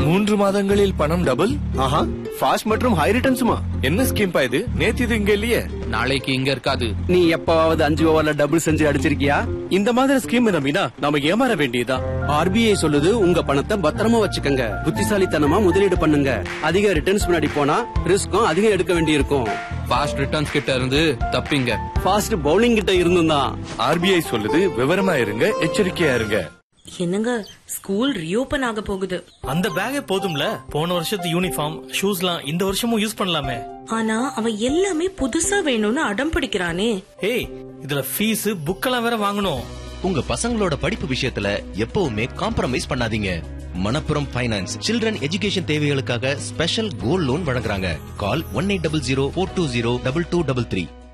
மூன்று மாதங்களில் பணம் டபுள் ஆஹா ஃபாஸ்ட் மற்றும் ஹை ரிட்டர்ன்ஸுமா என்ன ஸ்கீம் பா இது நேத்து இது இங்க இல்லையே நாளைக்கு இங்க இருக்காது நீ எப்பவாவது அஞ்சு ஓவர்ல டபுள் செஞ்சு அடிச்சிருக்கியா இந்த மாதிரி ஸ்கீம் நம்பினா நாம ஏமாற வேண்டியதா ஆர்பிஐ சொல்லுது உங்க பணத்தை பத்திரமா வச்சுக்கங்க புத்திசாலித்தனமா முதலீடு பண்ணுங்க அதிக ரிட்டர்ன்ஸ் முன்னாடி போனா ரிஸ்க்கும் அதிகம் எடுக்க வேண்டியிருக்கும் ஃபாஸ்ட் ரிட்டர்ன்ஸ் கிட்ட இருந்து தப்பிங்க ஃபாஸ்ட் பவுலிங் கிட்ட இருந்தும் தான் ஆர்பிஐ சொல்லுது விவரமா இருங்க எச்சரிக்கையா இருங்க என்னங்க ஸ்கூல் ரீஓபன் ஆக போகுது அந்த பேக்கே போதும்ல போன வருஷத்து யூனிஃபார்ம் ஷூஸ்லாம் இந்த வருஷமும் யூஸ் பண்ணலாமே ஆனா அவன் எல்லாமே புதுசா வேணும்னு அடம் பிடிக்கிறானே ஏய் இதுல ஃபீஸ் புக்கெல்லாம் வேற வாங்கணும் உங்க பசங்களோட படிப்பு விஷயத்துல எப்பவுமே காம்ப்ரமைஸ் பண்ணாதீங்க மணப்புரம் ஃபைனான்ஸ் சில்ட்ரன் எஜுகேஷன் தேவைகளுக்காக ஸ்பெஷல் கோல்ட் லோன் வழங்குறாங்க call one eight double zero four two zero double two double three